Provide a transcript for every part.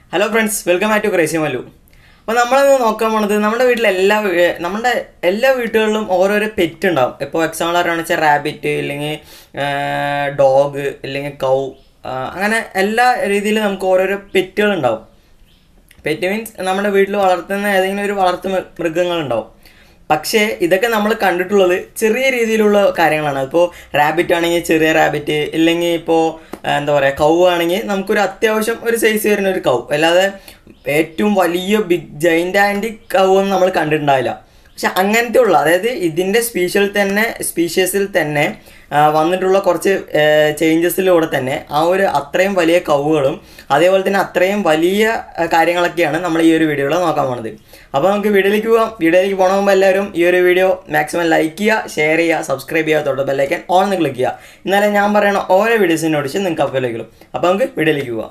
hello friends welcome back to crazy Mallu അപ്പോൾ നമ്മളിന്ന് നോക്കാൻ പോണത് നമ്മുടെ വീട്ടിൽ എല്ലാ വീ- നമ്മുടെ എല്ലാ വീട്ടുകളിലും ഓരോരോ പെറ്റ് ഉണ്ടാവും ഇപ്പോൾ എക്സാമ്പിൾ പറയുകയാണെന്ന് വെച്ചാൽ റാബിറ്റ് ഇല്ലെങ്കിൽ ഡോഗ് ഇല്ലെങ്കിൽ കൗ അങ്ങനെ എല്ലാ രീതിയിലും നമുക്ക് ഓരോരോ പെറ്റുകൾ ഉണ്ടാവും പെറ്റ് മീൻസ് നമ്മുടെ വീട്ടിൽ വളർത്തുന്ന ഏതെങ്കിലും ഒരു വളർത്തു മൃ- മൃഗങ്ങളുണ്ടാവും പക്ഷേ ഇതൊക്കെ നമ്മൾ കണ്ടിട്ടുള്ളത് ചെറിയ രീതിയിലുള്ള കാര്യങ്ങളാണ് ഇപ്പോൾ റാബിറ്റ് ആണെങ്കിൽ ചെറിയ റാബിറ്റ് ഇല്ലെങ്കിൽ ഇപ്പോൾ എന്താ പറയുക കൗ ആണെങ്കിൽ നമുക്കൊരു അത്യാവശ്യം ഒരു സൈസ് വരുന്ന ഒരു കൗ അല്ലാതെ ഏറ്റവും വലിയ ബിഗ് ജൈൻറ്റാൻറ്റിക് കൗ ഒന്നും നമ്മൾ കണ്ടിട്ടുണ്ടാവില്ല പക്ഷെ അങ്ങനത്തെ ഉള്ള അതായത് ഇതിൻ്റെ സ്പീഷ്യൽ തന്നെ സ്പീഷ്യസിൽ തന്നെ ആ, വന്നിട്ടുള്ള കുറച്ച് ചേഞ്ചസിലൂടെ തന്നെ ആ ഒരു അത്രയും വലിയ കവുകളും അതേപോലെ തന്നെ അത്രയും വലിയ ആ, കാര്യങ്ങളൊക്കെയാണ് നമ്മൾ ഈ ഒരു വീഡിയോയിൽ നോക്കാൻ പോണത് അപ്പോൾ നമുക്ക് വീഡിയോയിലേക്ക് പോകാം വീഡിയോയിലേക്ക് പോകണ മുമ്പ് എല്ലാവരും ഈ ഒരു വീഡിയോ മാക്സിമം ലൈക്ക് ചെയ്യുക ഷെയർ ചെയ്യുക സബ്സ്ക്രൈബ് ചെയ്യുക തൊട്ട് ബെല്ലൈക്കൻ ഓൺ എന്ന് ക്ലിക്ക് ചെയ്യുക എന്നാലേ ഞാൻ പറയണ ഓരോ വീഡിയോസിനെ നോട്ടിച്ച് നിങ്ങൾക്ക് അപ്പോഴേക്കും അപ്പോൾ നമുക്ക് വീഡിയോയിലേക്ക് പോകാം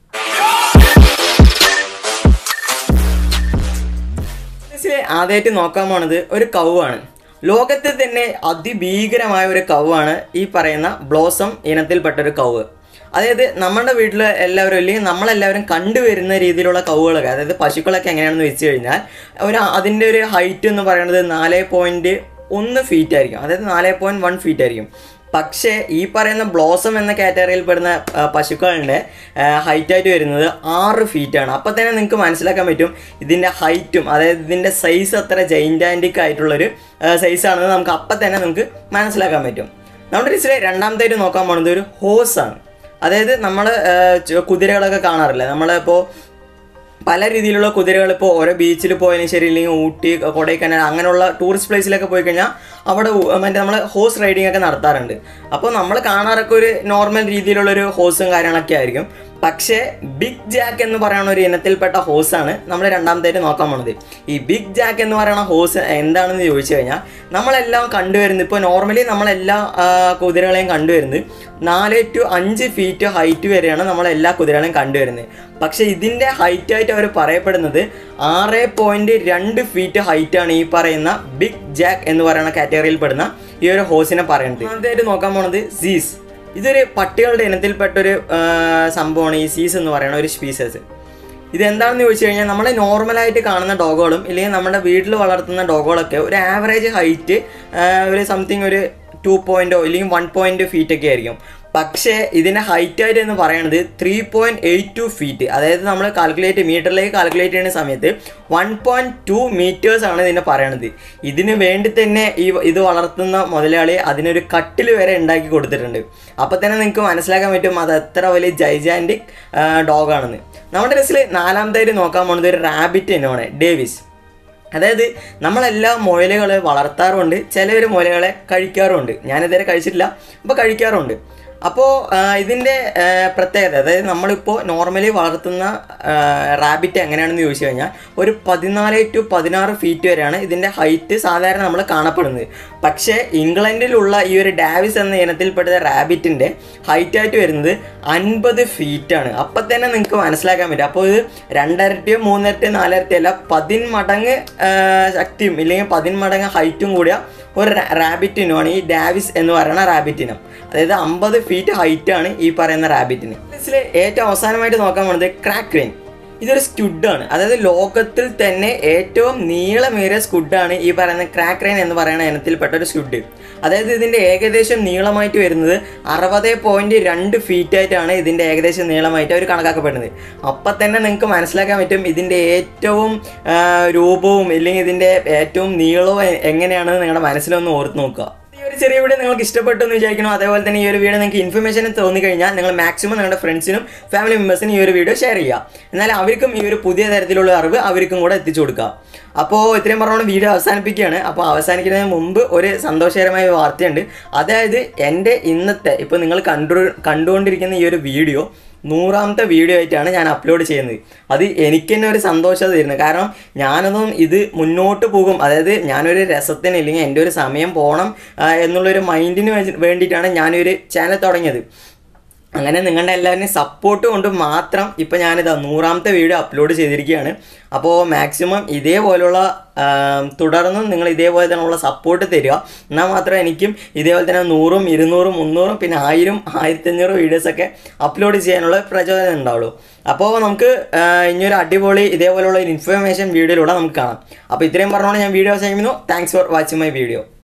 ബിസിനസ്സിലെ ആദ്യമായിട്ട് നോക്കാൻ പോണത് ഒരു കൗവാണ് ലോകത്തിൽ തന്നെ അതിഭീകരമായ ഒരു കൗവാണ് ഈ പറയുന്ന ബ്ലോസം ഇനത്തിൽപ്പെട്ട ഒരു കൗവ് അതായത് നമ്മുടെ വീട്ടിൽ എല്ലാവരും അല്ലെങ്കിൽ നമ്മളെല്ലാവരും കണ്ടുവരുന്ന രീതിയിലുള്ള കൗവുകളൊക്കെ അതായത് പശുക്കളൊക്കെ എങ്ങനെയാണെന്ന് വെച്ച് കഴിഞ്ഞാൽ ഒരു അതിൻ്റെ ഒരു ഹൈറ്റ് എന്ന് പറയുന്നത് നാല് പോയിൻറ്റ് ഒന്ന് ഫീറ്റ് ആയിരിക്കും അതായത് നാല് പോയിൻറ്റ് വൺ ഫീറ്റ് ആയിരിക്കും പക്ഷേ ഈ പറയുന്ന ബ്ലോസം എന്ന കാറ്റഗറിയിൽ പെടുന്ന ആ, പശുക്കളുടെ ഹൈറ്റ് ആയിട്ട് വരുന്നത് ആറ് ഫീറ്റ് ആണ് അപ്പോൾ തന്നെ നിങ്ങൾക്ക് മനസ്സിലാക്കാൻ പറ്റും ഇതിൻ്റെ ഹൈറ്റും അതായത് ഇതിൻ്റെ സൈസ് അത്ര ജൈൻറ്റാൻറ്റിക് ആയിട്ടുള്ളൊരു സൈസാണെന്ന് നമുക്ക് അപ്പം തന്നെ നമുക്ക് മനസ്സിലാക്കാൻ പറ്റും നമ്മുടെ ലിസ്റ്റിലെ രണ്ടാമതായിട്ട് നോക്കാൻ പോകുന്നത് ഒരു ഹോസാണ് അതായത് നമ്മൾ കുതിരകളൊക്കെ കാണാറില്ല നമ്മളിപ്പോൾ പല രീതിയിലുള്ള കുതിരകൾ ഇപ്പോൾ ഓരോ ബീച്ചിൽ പോയാലും ശരി ഇല്ലെങ്കിൽ ഊട്ടി കൊടൈക്കനാൽ അങ്ങനെയുള്ള ടൂറിസ്റ്റ് പ്ലേസിലൊക്കെ പോയി കഴിഞ്ഞാൽ അവിടെ ഉ- മറ്റേ നമ്മൾ ഹോഴ്സ് റൈഡിംഗ് ഒക്കെ നടത്താറുണ്ട് അപ്പോൾ നമ്മൾ കാണാറൊക്കെ ഒരു നോർമൽ രീതിയിലുള്ളൊരു ഹോഴ്സും കാര്യങ്ങളൊക്കെ ആയിരിക്കും പക്ഷേ ബിഗ് ജാക്ക് എന്ന് പറയുന്ന ഒരു ഇനത്തിൽപ്പെട്ട ഹോസാണ് നമ്മൾ രണ്ടാമതായിട്ട് നോക്കാൻ പോണത് ഈ ബിഗ് ജാക്ക് എന്ന് പറയുന്ന ഹോസ് എന്താണെന്ന് ചോദിച്ചു കഴിഞ്ഞാൽ നമ്മളെല്ലാം കണ്ടുവരുന്നത് ഇപ്പോൾ നോർമലി നമ്മളെല്ലാ ആ, കുതിരകളെയും കണ്ടുവരുന്നത് നാല് ടു അഞ്ച് ഫീറ്റ് ഹൈറ്റ് വരെയാണ് നമ്മളെല്ലാ കുതിരകളെയും കണ്ടുവരുന്നത് പക്ഷേ ഇതിൻ്റെ ഹൈറ്റ് ആയിട്ട് അവർ പറയപ്പെടുന്നത് ആറ് പോയിൻറ്റ് രണ്ട് ഫീറ്റ് ഹൈറ്റാണ് ഈ പറയുന്ന ബിഗ് ജാക്ക് എന്ന് പറയുന്ന കാറ്റഗറിയിൽ പെടുന്ന ഈ ഒരു ഹോസിനെ പറയുന്നത് ആദ്യമായിട്ട് നോക്കാൻ പോണത് സീസ് ഇതൊരു പട്ടികളുടെ ഇനത്തിൽപ്പെട്ടൊരു ആ, സംഭവമാണ് ഈ സീസ് എന്ന് പറയുന്ന ഒരു സ്പീസസ് ഇതെന്താണെന്ന് ചോദിച്ചു കഴിഞ്ഞാൽ നമ്മൾ നോർമലായിട്ട് കാണുന്ന ഡോഗുകളും ഇല്ലെങ്കിൽ നമ്മുടെ വീട്ടിൽ വളർത്തുന്ന ഡോഗുകളൊക്കെ ഒരു ആവറേജ് ഹൈറ്റ് ഒരു സംതിങ് ഒരു ടു പോയിൻറ്റോ ഇല്ലെങ്കിൽ വൺ പോയിൻറ്റ് ഫീറ്റ് ഒക്കെ ആയിരിക്കും പക്ഷേ ഇതിൻ്റെ ഹൈറ്റ് ആയിട്ട് എന്ന് പറയുന്നത് three point eight two feet അതായത് നമ്മൾ കാൽക്കുലേറ്റ് മീറ്ററിലേക്ക് കാൽക്കുലേറ്റ് ചെയ്യുന്ന സമയത്ത് വൺ പോയിൻറ്റ് ടു മീറ്റേഴ്സ് ആണ് ഇതിനെ പറയണത് ഇതിന് വേണ്ടി തന്നെ ഈ ഇത് വളർത്തുന്ന മുതലാളി അതിനൊരു കട്ടിൽ വരെ ഉണ്ടാക്കി കൊടുത്തിട്ടുണ്ട് അപ്പോൾ തന്നെ നിങ്ങൾക്ക് മനസ്സിലാക്കാൻ പറ്റും അത് എത്ര വലിയ ജൈജാൻറ്റിക് ഡോഗാണെന്ന് നമ്മുടെ ലിസ്റ്റിൽ നാലാമതായിട്ട് നോക്കാൻ പോകുന്നത് ഒരു റാബിറ്റ് ഇനമാണ് ഡേവിസ് അതായത് നമ്മളെല്ലാ മുയലുകളെ വളർത്താറുമുണ്ട് ചിലവർ മുയലുകളെ കഴിക്കാറുമുണ്ട് ഞാനിതുവരെ കഴിച്ചിട്ടില്ല അപ്പോൾ കഴിക്കാറുമുണ്ട് അപ്പോൾ ഇതിൻ്റെ പ്രത്യേകത അതായത് നമ്മളിപ്പോൾ നോർമലി വളർത്തുന്ന റാബിറ്റ് എങ്ങനെയാണെന്ന് ചോദിച്ചു കഴിഞ്ഞാൽ ഒരു പതിനാല് ടു പതിനാറ് ഫീറ്റ് വരെയാണ് ഇതിൻ്റെ ഹൈറ്റ് സാധാരണ നമ്മൾ കാണപ്പെടുന്നത് പക്ഷേ ഇംഗ്ലണ്ടിലുള്ള ഈ ഒരു ഡാവിസ് എന്ന ഇനത്തിൽപ്പെട്ട റാബിറ്റിൻ്റെ ഹൈറ്റ് ആയിട്ട് വരുന്നത് അൻപത് ഫീറ്റാണ് അപ്പം തന്നെ നിങ്ങൾക്ക് മനസ്സിലാക്കാൻ പറ്റും അപ്പോൾ ഇത് രണ്ടരട്ടിയോ മൂന്നരട്ടിയോ നാലരട്ടിയോ അല്ല പതിന്മടങ്ങ് ആ, ശക്തിയും ഇല്ലെങ്കിൽ പതിന്മടങ്ങ് ഹൈറ്റും കൂടിയ ഒരു റാബിറ്റിനുമാണ് ഈ ഡാവിസ് എന്ന് പറയുന്ന റാബിറ്റിനം അതായത് അമ്പത് ഫീറ്റ് ഹൈറ്റാണ് ഈ പറയുന്ന റാബിറ്റിന് ഇതിൽ ഏറ്റവും അവസാനമായിട്ട് നോക്കാൻ പോകുന്നത് ക്രാക്ക് വെയിൻ ഇതൊരു സ്റ്റുഡാണ് അതായത് ലോകത്തിൽ തന്നെ ഏറ്റവും നീളമേറിയ സ്കുഡാണ് ഈ പറയുന്ന ക്രാക്ക് റൈൻ എന്ന് പറയുന്ന ഇനത്തിൽപ്പെട്ട ഒരു സ്കുഡ് അതായത് ഇതിൻ്റെ ഏകദേശം നീളമായിട്ട് വരുന്നത് അറുപത് പോയിൻറ്റ് രണ്ട് ഫീറ്റ് ആയിട്ടാണ് ഇതിൻ്റെ ഏകദേശം നീളമായിട്ട് അവർ കണക്കാക്കപ്പെടുന്നത് അപ്പം തന്നെ നിങ്ങൾക്ക് മനസ്സിലാക്കാൻ പറ്റും ഇതിൻ്റെ ഏറ്റവും ആ, രൂപവും ഇല്ലെങ്കിൽ ഇതിൻ്റെ ഏറ്റവും നീളവും എ- എങ്ങനെയാണെന്ന് നിങ്ങളുടെ മനസ്സിലൊന്ന് ഓർത്ത് നോക്കുക ഈ ഒരു ചെറിയ വീഡിയോ നിങ്ങൾക്ക് ഇഷ്ടപ്പെട്ടു എന്ന് വിചാരിക്കുന്നു അതേപോലെ തന്നെ ഈ ഒരു വീഡിയോ നിങ്ങൾക്ക് ഇൻഫർമേഷൻ തോന്നി കഴിഞ്ഞാൽ നിങ്ങൾ മാക്സിമം നിങ്ങളുടെ ഫ്രണ്ട്സിനും ഫാമിലി മെമ്പേഴ്സിനും ഈ ഒരു വീഡിയോ ഷെയർ ചെയ്യുക എന്നാൽ അവർക്കും ഈ ഒരു പുതിയ തരത്തിലുള്ള അറിവ് അവർക്കും കൂടെ എത്തിച്ചു കൊടുക്കുക അപ്പോൾ ഇത്രയും പറഞ്ഞുകൊണ്ട് വീഡിയോ അവസാനിപ്പിക്കുകയാണ് അപ്പോൾ അവസാനിക്കുന്നതിന് മുമ്പ് ഒരു സന്തോഷകരമായ വാർത്തയുണ്ട് അതായത് എൻ്റെ ഇന്നത്തെ ഇപ്പോൾ നിങ്ങൾ കണ്ടു കണ്ടുകൊണ്ടിരിക്കുന്ന ഈ ഒരു വീഡിയോ നൂറാമത്തെ വീഡിയോ ആയിട്ടാണ് ഞാൻ അപ്ലോഡ് ചെയ്യുന്നത് അത് എനിക്ക് തന്നെ ഒരു സന്തോഷത തരുന്നത് കാരണം ഞാനൊന്നും ഇത് മുന്നോട്ട് പോകും അതായത് ഞാനൊരു രസത്തിന് ഇല്ലെങ്കിൽ എൻ്റെ ഒരു സമയം പോകണം ആ, എന്നുള്ളൊരു മൈൻഡിന് വേണ്ടിയിട്ടാണ് ഞാനൊരു ചാനൽ തുടങ്ങിയത് അങ്ങനെ നിങ്ങളുടെ എല്ലാവരുടെയും സപ്പോർട്ട് കൊണ്ട് മാത്രം ഇപ്പം ഞാനിതാ നൂറാമത്തെ വീഡിയോ അപ്ലോഡ് ചെയ്തിരിക്കുകയാണ് അപ്പോൾ മാക്സിമം ഇതേപോലുള്ള ആം, തുടർന്നും നിങ്ങൾ ഇതേപോലെ തന്നെയുള്ള സപ്പോർട്ട് തരിക എന്നാൽ മാത്രമേ എനിക്കും ഇതേപോലെ തന്നെ നൂറും ഇരുന്നൂറും മുന്നൂറും പിന്നെ ആയിരം ആയിരത്തഞ്ഞൂറ് വീഡിയോസൊക്കെ അപ്ലോഡ് ചെയ്യാനുള്ള പ്രചോദനം ഉണ്ടാവുള്ളൂ അപ്പോൾ നമുക്ക് ആ, ഇനിയൊരു അടിപൊളി ഇതേപോലുള്ള ഒരു ഇൻഫർമേഷൻ വീഡിയോയിലൂടെ നമുക്ക് കാണാം അപ്പോൾ ഇത്രയും പറഞ്ഞുകൊണ്ട് ഞാൻ വീഡിയോ ചെയ്യുന്നു thanks for watching my video